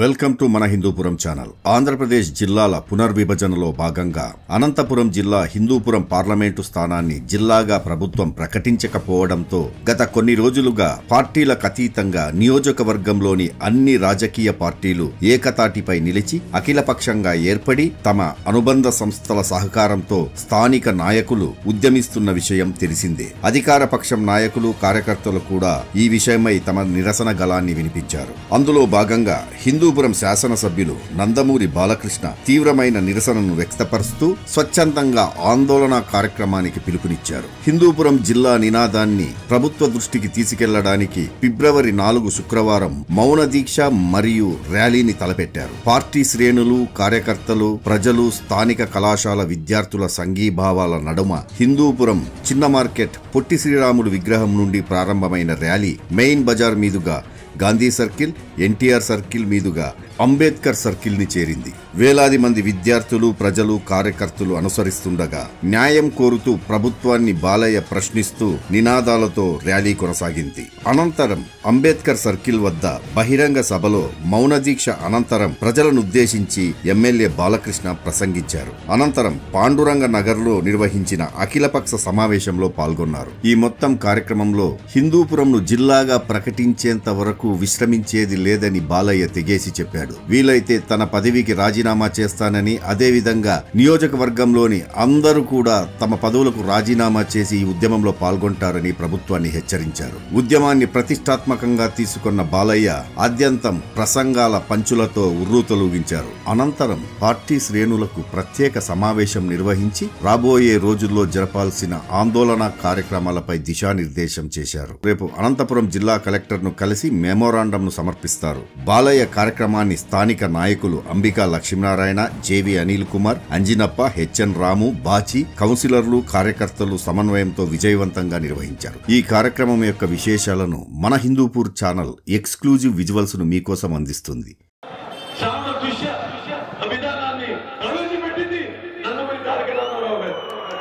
Welcome to మన Hindupuram channel Andhra Pradesh జిల్లాల పునర్విభజనలో భాగంగా అనంతపురం జిల్లా హిందూపురం పార్లమెంటు స్థానాన్ని జిల్లాగా ప్రభుత్వం ప్రకటించకపోవడంతో గత కొన్ని రోజులుగా పార్టీలకు అతీతంగా నియోజకవర్గంలోని అన్ని రాజకీయ పార్టీలు ఏకతాటిపై నిలిచి అఖిలపక్షంగా ఏర్పడి తమ అనుబంధ సంస్థల సహకారంతో స్థానిక నాయకులు ఉద్యమిస్తున్న విషయం తెలిసిందే అధికార పక్షం నాయకులు కార్యకర్తలు కూడా ఈ విషయమై తమ నిరసన గలాన్ని వినిపించారు అందులో భాగంగా హిందూపురం శాసనసభ్యులు నందమూరి బాలకృష్ణ తీవ్రమైన నిరసనను వ్యక్తపరుస్తూ స్వచ్ఛందంగా ఆందోళన కార్యక్రమానికి పిలుపునిచ్చారు హిందూపురం జిల్లా నినాదాన్ని ప్రభుత్వ దృష్టికి తీసుకెళ్లడానికి ఫిబ్రవరి నాలుగు శుక్రవారం మౌన దీక్ష మరియు ర్యాలీని తలపెట్టారు పార్టీ శ్రేణులు కార్యకర్తలు ప్రజలు స్థానిక కళాశాల విద్యార్థుల సంఘీభావాల నడుమ హిందూపురం చిన్న మార్కెట్ పొట్టి శ్రీరాములు విగ్రహం నుండి ప్రారంభమైన ర్యాలీ మెయిన్ బజార్ మీదుగా గాంధీ సర్కిల్ ఎన్టీఆర్ సర్కిల్ మీదుగా అంబేద్కర్ సర్కిల్ ని చేరింది వేలాది మంది విద్యార్థులు ప్రజలు కార్యకర్తలు అనుసరిస్తుండగా న్యాయం కోరుతూ ప్రభుత్వాన్ని బాలయ్య ప్రశ్నిస్తూ నినాదాలతో ర్యాలీ కొనసాగింది అనంతరం అంబేద్కర్ సర్కిల్ వద్ద బహిరంగ సభలో మౌన దీక్ష అనంతరం ప్రజలనుద్దేశించి ఎమ్మెల్యే బాలకృష్ణ ప్రసంగించారు అనంతరం పాండురంగ నగర్లో నిర్వహించిన అఖిలపక్ష సమావేశంలో పాల్గొన్నారు ఈ మొత్తం కార్యక్రమంలో హిందూపురంను జిల్లాగా ప్రకటించేంత వరకు విశ్రమించేది లేదని బాలయ్య తెగేసి చెప్పాడు వీలైతే తన పదవికి రాజీనామా చేస్తానని అదేవిధంగా నియోజకవర్గంలోని అందరూ కూడా తమ పదవులకు రాజీనామా చేసి ఈ ఉద్యమంలో పాల్గొంటారని ప్రభుత్వాన్ని హెచ్చరించారు ఉద్యమాన్ని ప్రతిష్టాత్మకంగా తీసుకున్న బాలయ్య ఆద్యంతం ప్రసంగాల పంచులతో ఉర్రూతలూగించారు అనంతరం పార్టీ శ్రేణులకు ప్రత్యేక సమావేశం నిర్వహించి రాబోయే రోజుల్లో జరపాల్సిన ఆందోళన కార్యక్రమాలపై దిశానిర్దేశం చేశారు రేపు అనంతపురం జిల్లా కలెక్టర్ను కలిసి మెమోరాండంను సమర్పిస్తారు బాలయ్య కార్యక్రమాన్ని స్థానిక నాయకులు అంబికా లక్ష్మీనారాయణ జేవి అనిల్ కుమార్ అంజినప్ప హెచ్ఎన్ రాము బాచి కౌన్సిలర్లు కార్యకర్తలు సమన్వయంతో విజయవంతంగా నిర్వహించారు ఈ కార్యక్రమం యొక్క విశేషాలను మన హిందూపూర్ ఛానల్ ఎక్స్క్లూజివ్ విజువల్స్ ను మీకోసం అందిస్తుంది శ్రావణ దృశ్య విధానాన్ని ప్రవేశపెట్టింది నందమూరి తారక రామారావు గారు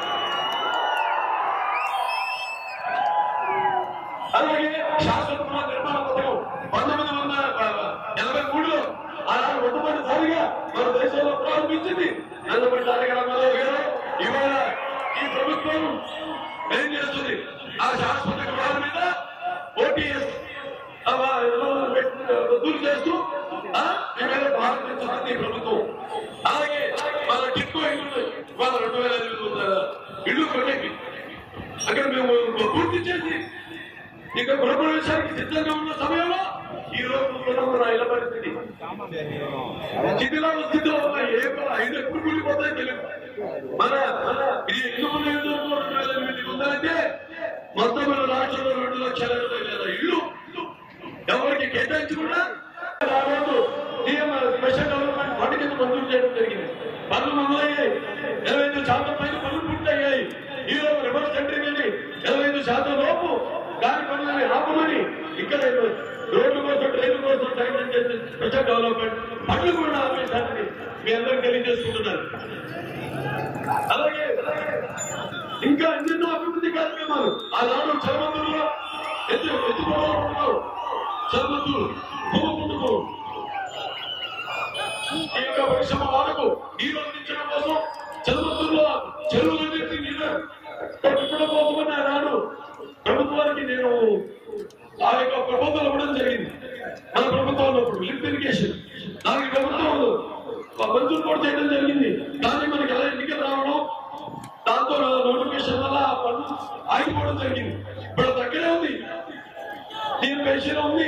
అలాగే శాశ్వత నిర్మాణ పథకం పంతొమ్మిది వందల ఎనభై మూడులో ఆనాడు మొట్టమొదటిసారిగా మన దేశంలో ప్రారంభించింది నందమూరి తారక రామారావు గారు ఇవాళ ఈ ప్రభుత్వం ఏం చేస్తుంది ఆ శాశ్వత గృహాల మీద ఓటీఎస్ రద్దులు చేస్తూ ఆ, మీ మీద భారతించుతుంది ఈ ప్రభుత్వం అలాగే మన టిక్కో ఇల్లు వాళ్ళ రెండు వేల ఎనిమిది వందల ఇల్లు కొనేది అక్కడ మేము పూర్తి చేసి ఇక గృహప్రవేశానికి సిద్ధంగా ఉన్న సమయంలో ఈ రోజు మన ఇళ్ళ పరిస్థితి శిథిలాల స్థితిలో ఉన్న ఏ ప- ఐదు ఎప్పుడు కూలిపోతాయో తెలియదు మన మన ఇది ఎన్ని ముందు ఎందుకు రెండు వేల ఎనిమిది ఉందంటే మొత్తం మన రాష్ట్రంలో రెండు లక్షల ఇరవై వేల ఇల్లు ఎవరికి కేటాయించకుండా ఆ రోజు సీఎం స్పెషల్ డెవలప్మెంట్ ఫండ్ కింద మంజూరు చేయడం జరిగింది పనులు మొదలయ్యాయి ఇరవై ఐదు శాతం పైన పనులు పూర్తయ్యాయి ఈ రోజు రివర్స్ సెంటరింగ్ అని ఇరవై ఐదు శాతం లోపు దాని పనులని ఆపమని ఇక్కడ రోడ్డు కోసం ట్రైన్ కోసం శాంక్షన్ చేసిన స్పెషల్ డెవలప్మెంట్ పనులు కూడా ఆపేశారని మీ అందరికి తెలియజేసుకుంటున్నారు అలాగే ఇంకా ఎన్నెన్నో అభివృద్ధి కార్యక్రమాలు ఆనాడు చర్మంతుల్లో ఎత్తు ఎత్తుకోవడంలో చర్మంతులు భూముకుంటున్నారు ఈ యొక్క పరిశ్రమ వాళ్ళకు నీరు అందించడం కోసం చదువుతుల్లో చెరువులన్నింటినీ నీరు పెట్టడం కోసమని ఆనాడు ప్రభుత్వానికి నేను ఆ యొక్క ప్రపోజల్ ఇవ్వడం జరిగింది మన ప్రభుత్వంలో ఇప్పుడు లిఫ్ట్ ఇరిగేషన్ దానికి ప్రభుత్వం మంజూరు కూడా చేయడం జరిగింది కానీ మనకి ఎలా ఎన్నికలు రావడం దాంతో నోటిఫికేషన్ వల్ల ఆ పనులు ఆగిపోవడం జరిగింది ఇప్పుడు దగ్గరే ఉంది దీని పెన్షన్ ఉంది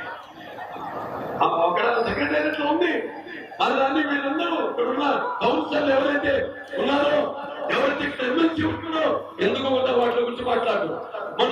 ఆ అక్కడ సెక్రటేరియట్ లో ఉంది మరి దాన్ని వీళ్ళందరూ ఇక్కడ ఉన్న కౌన్సిలర్లు ఎవరైతే ఉన్నారో ఎవరైతే ఇక్కడ ఎమ్మెల్సీ ఉంటున్నారో ఎందుకు ఉన్న వాటి గురించి మాట్లాడు మొన్న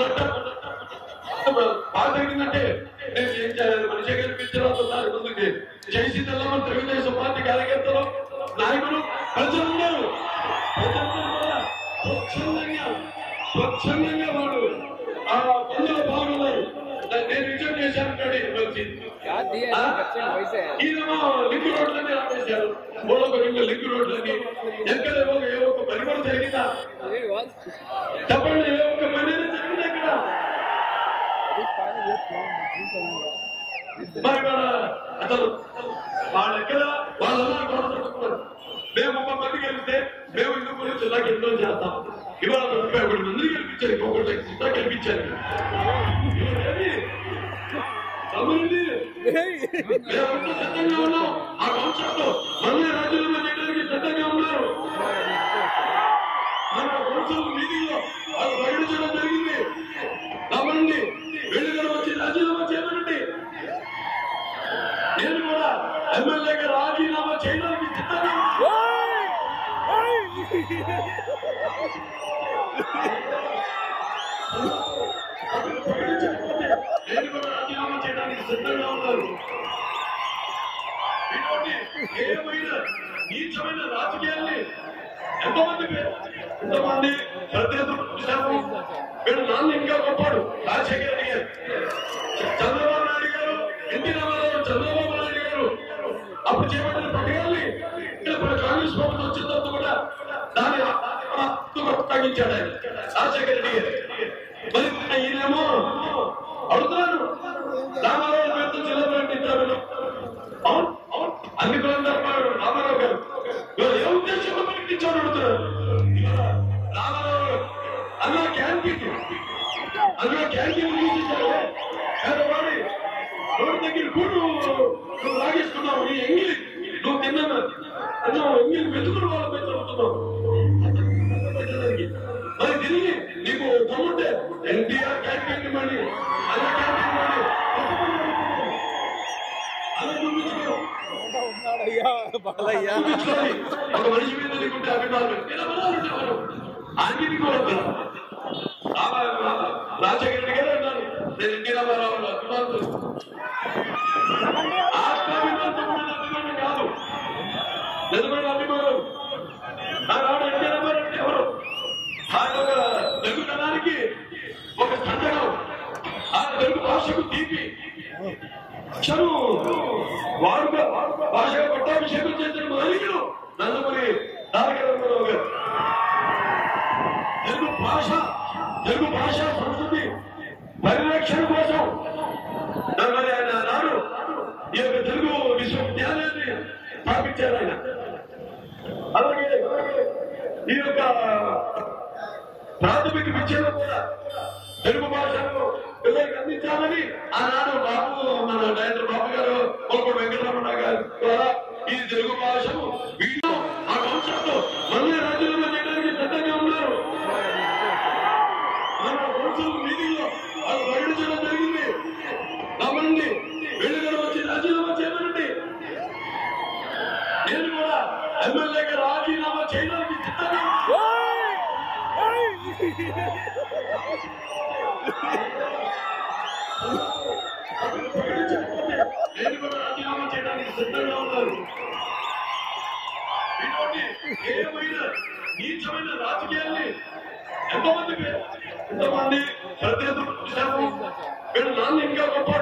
బాగా జరిగిందంటే నేను ఏం చేయాలి మనిషి కనిపించడం ఉన్నారు ముందుకి చేసి తెల్లమని తెలుగుదేశం పార్టీ కార్యకర్తలు నాయకులు ప్రజలున్నారు ప్రజలందరూ కూడా స్వచ్ఛందంగా స్వచ్ఛందంగా వాళ్ళు ఆ పనుల్లో పాల్గొన్నారు నేను రిజర్వ్ చేశాను ఎమ్మెల్సీ क्या दिए ఆ? बच्चे वैसे है ఈయనేమో లింక్ రోడ్లని ఆపేశారు మూడొక రెండు లింక్ రోడ్లని ఎక్కడ ఒక ఏ ఒక్క పని కూడా జరిగిందా अरे वन చెప్పండి ఏ ఒక్క పని అయినా జరిగిందా ఇక్కడ अभी पानी ये कौन नहीं करूंगा మరి మన అసలు వాళ్ళ ఎక్కడ వాళ్ళందరూ గొడవ పెట్టుకున్నారు మేము ముప్పై మంది గెలిస్తే మేము ఇందుకు గురించి ఇలా ఎంతో చేస్తాం ఇవాళ ముప్పై ఒకటి మందిని గెలిపించారు ఇంకొకటి ఎక్స్ట్రా గెలిపించారు ఇవాళ ఏమి? తమ్ముడిని మేమంతా సిద్ధంగా ఉన్నాం ఆ కాన్సెప్ట్ మళ్ళీ రాజ్యాంగం చేయడానికి సిద్ధంగా ఉన్నారు మన కౌన్సిల్ మీటింగ్ లో అది ప్రకటించడం జరిగింది కాబట్టి వెళ్ళిన వచ్చి రాజీనామా చేయమనండి నేను కూడా ఎమ్మెల్యేగా రాజీనామా చేయడానికి సిద్ధంగా ఉన్నాను. నేను కూడా రాజీనామా చేయడానికి సిద్ధంగా ఉన్నాను ఇటువంటి ఏమైనా నీచమైన రాజకీయాల్ని ఎంతమంది పేరు ఎంతమంది ప్రత్యేకం చూశాము వీడు నాన్న ఇంకా గొప్పాడు రాజశేఖర రెడ్డి గారు చంద్రబాబు నాయుడు గారు ఎన్టీ రామారావు చంద్రబాబు నాయుడు గారు అప్పుడు చేపట్టిన పథకాల్ని ఇక్కడ మన కాంగ్రెస్ ప్రభుత్వం వచ్చిన తర్వాత కూడా దాని కొనసాగించాడు ఆయన రాజశేఖర రెడ్డి గారు మరి ఈయనేమో అడుగుతున్నాను రామారావు పేరుతో జిల్లా ప్రకటించారు అవును అవును అన్ని కులందరూ రామారావు గారు ఇవాళ ఏ ఉద్దేశంలో ప్రకటించారు అడుగుతున్నారు ఇవాళ రామారావు గారు అందులో క్యాంటీన్ అందులో క్యాంటీన్ తీసేశారు పేదవాడి రోడ్డు దగ్గర కూడు నువ్వు లాగేసుకున్నావు నీ ఎంగిలి నువ్వు తిన్నా అన్నావు ఎంగిలి వెతుకులు వాళ్ళ మీద చదువుతున్నావు మరి తిరిగి నీకు దమ్ముంటే ఎన్టీఆర్ క్యాంటీన్ మళ్ళీ అన్న క్యాంటీన్ మళ్ళీ అలా చూపించుకో చూపించుకోండి ఒక మనిషి మీద నీకుంటే అభిమానులు నిలబడాలంటే ఎవరు ఆయనకి కూడా వద్దా? రామ- రాజశేఖర రెడ్డి గారు అన్నారు నేను ఎన్టీ రామారావు గారి అభిమానులు ఆత్మాభిమానం మీద అభిమానం కాదు నిజమైన అభిమానం ఆనాడు ఎన్టీ రామారావు అంటే ఎవరు ఆయన ఒక తెలుగుతనానికి ఒక సంతకం ఆ తెలుగు భాషకు తీపి అక్షరం వాడుక భాషగా పట్టాభిషేకం చేసిన మహనీయుడు నందమూరి తారక రామారావు గారు తెలుగు భాష తెలుగు భాష సంస్కృతి పరిరక్షణ కోసం మరి ఆయన నాడు ఈ యొక్క తెలుగు విశ్వవిద్యాలయాన్ని స్థాపించారు ఆయన అలాగే ఈ యొక్క ప్రాథమిక విద్యలో కూడా తెలుగు భాషను పిల్లలకి అందించాలని ఆనాడు బాబు మన డైరెక్టర్ బాబు గారు కొలపూడి వెంకటరమణ గారు ద్వారా ఈ తెలుగు భాషను వీళ్ళు ఆ కాన్సెప్ట్ మళ్ళీ రాజ్యాంగం చేయడానికి సిద్ధంగా ఉన్నారు మన కౌన్సిల్ మీటింగ్ లో అది ప్రకటించడం జరిగింది కాబట్టి వెళ్ళిన వచ్చి రాజీనామా చేయమనండి నేను కూడా ఎమ్మెల్యేగా రాజీనామా చేయడానికి సిద్ధంగా ఉన్నాను. నేను కూడా రాజీనామా చేయడానికి సిద్ధంగా ఉన్నాను ఇటువంటి ఏమైనా నీచమైన రాజకీయాల్ని ఎంతమంది పేరు ఎంతమంది ప్రత్యేకం చూశాము వీడు నాన్న ఇంకా గొప్ప